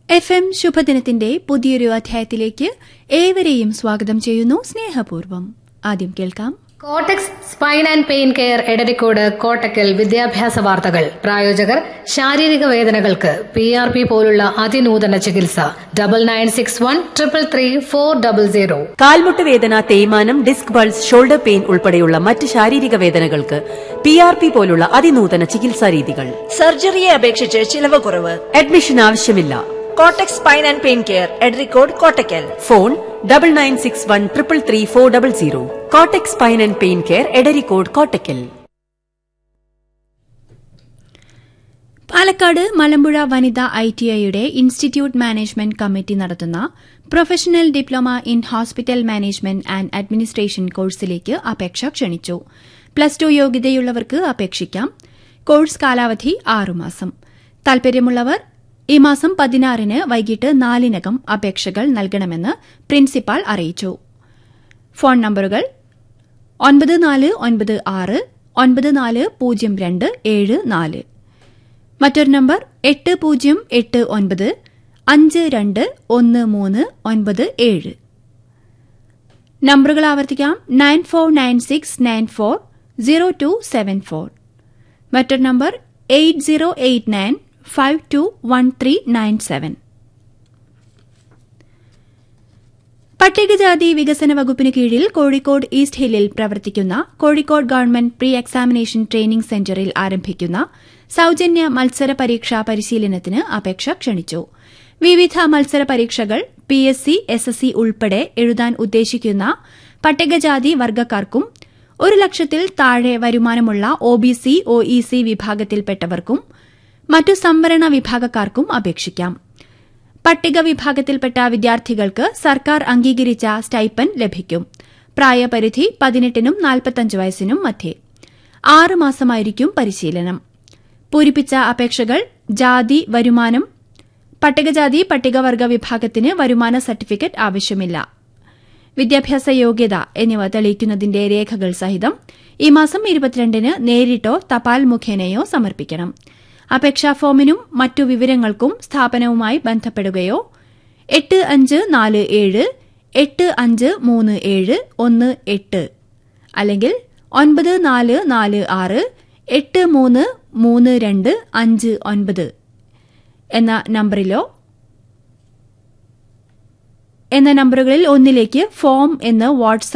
F M ശുഭദിനത്തിന്റെ പുതിയൊരു അധ്യായത്തിലേക്ക് ഏവരെയും സ്വാഗതം ചെയ്യുന്നു സ്നേഹപൂർവ്വം ആദ്യം കേൾക്കാം കോട്ടക്സ് spine and pain care Edarikode Kottakkal വിദ്യാഭ്യാസ വാർത്തകൾ പ്രായോജകർ ശാരീരിക വേദനകൾക്ക് പി ആർ പി പോലുള്ള അതിനൂതന ചികിത്സ double nine six one triple three four double zero കാൽമുട്ട് വേദന തേയ്മാനം ഡിസ്ക് ബൾസ് ഷോൾഡർ പെയിൻ ഉൾപ്പെടെയുള്ള മറ്റ് ശാരീരിക വേദനകൾക്ക് പി ആർ പി പോലുള്ള അതിനൂതന ചികിത്സാ രീതികൾ സർജറിയെ അപേക്ഷിച്ച് ചിലവ് കുറവ് അഡ്മിഷൻ ആവശ്യമില്ല കോട്ടക് spine and pain care Edarikode Kottakkal phone double nine six one triple three four double zero കോട്ടക് spine and pain care Edarikode Kottakkal Palakkad Malampuzha വനിതാ ഐ ടി ഐയുടെ ഇൻസ്റ്റിറ്റ്യൂട്ട് മാനേജ്മെന്റ് കമ്മിറ്റി നടത്തുന്ന professional diploma in hospital management and administration കോഴ്സിലേക്ക് അപേക്ഷ ക്ഷണിച്ചു plus two യോഗ്യതയുള്ളവർക്ക് അപേക്ഷിക്കാം course കാലാവധി ആറുമാസം താൽപര്യമുള്ളവർ ഈ മാസം പതിനാറിന് വൈകിട്ട് നാലിനകം അപേക്ഷകൾ നൽകണമെന്ന് പ്രിൻസിപ്പാൾ അറിയിച്ചു ഫോൺ നമ്പറുകൾ ഒൻപത് നാല് ഒൻപത് ആറ് ഒൻപത് നാല് പൂജ്യം രണ്ട് ഏഴ് നാല് മറ്റൊരു നമ്പർ എട്ട് പൂജ്യം എട്ട് ഒൻപത് അഞ്ച് രണ്ട് ഒന്ന് മൂന്ന് ഒൻപത് ഏഴ് നമ്പറുകൾ ആവർത്തിക്കാം nine four nine six nine four zero two seven four മറ്റൊരു number eight zero eight nine five two one three nine seven പട്ടികജാതി വികസന വകുപ്പിന് കീഴിൽ കോഴിക്കോട് ഈസ്റ്റ് ഹില്ലിൽ പ്രവർത്തിക്കുന്ന Kozhikode government pre examination training സെന്ററിൽ ആരംഭിക്കുന്ന സൌജന്യ മത്സര പരീക്ഷാ പരിശീലനത്തിന് അപേക്ഷ ക്ഷണിച്ചു വിവിധ മത്സര പരീക്ഷകൾ P S C S S C ഉൾപ്പെടെ എഴുതാൻ ഉദ്ദേശിക്കുന്ന പട്ടികജാതി വർഗ്ഗക്കാർക്കും ഒരു ലക്ഷത്തിൽ താഴെ വരുമാനമുള്ള O B C O E C വിഭാഗത്തിൽപ്പെട്ടവർക്കും മറ്റു സംവരണ വിഭാഗക്കാർക്കും അപേക്ഷിക്കാം പട്ടിക വിഭാഗത്തിൽപ്പെട്ട വിദ്യാർത്ഥികൾക്ക് സർക്കാർ അംഗീകരിച്ച സ്റ്റൈപ്പൻ ലഭിക്കും പ്രായപരിധി പതിനെട്ടിനും നാൽപ്പത്തഞ്ച് വയസ്സിനും മധ്യേ ആറ് മാസമായിരിക്കും പരിശീലനം പൂരിപ്പിച്ച അപേക്ഷകൾ ജാതി വരുമാനം പട്ടികജാതി പട്ടികവർഗ വിഭാഗത്തിന് വരുമാന സർട്ടിഫിക്കറ്റ് ആവശ്യമില്ല വിദ്യാഭ്യാസ യോഗ്യത എന്നിവ തെളിയിക്കുന്നതിന്റെ രേഖകൾ സഹിതം ഈ മാസം ഇരുപത്തിരണ്ടിന് നേരിട്ടോ തപാൽ മുഖേനയോ സമർപ്പിക്കണം അപേക്ഷാ ഫോമിനും മറ്റു വിവരങ്ങൾക്കും സ്ഥാപനവുമായി ബന്ധപ്പെടുകയോ എട്ട് അഞ്ച് നാല് ഏഴ് എട്ട് അഞ്ച് മൂന്ന് ഏഴ് ഒന്ന് എട്ട് അല്ലെങ്കിൽ ഒൻപത് നാല് നാല് ആറ് എട്ട് മൂന്ന് മൂന്ന് രണ്ട് അഞ്ച് ഒൻപത് എന്ന നമ്പറിലോ എന്ന നമ്പറുകളിൽ ഒന്നിലേക്ക് ഫോം എന്ന് വാട്സ്ആപ്പ്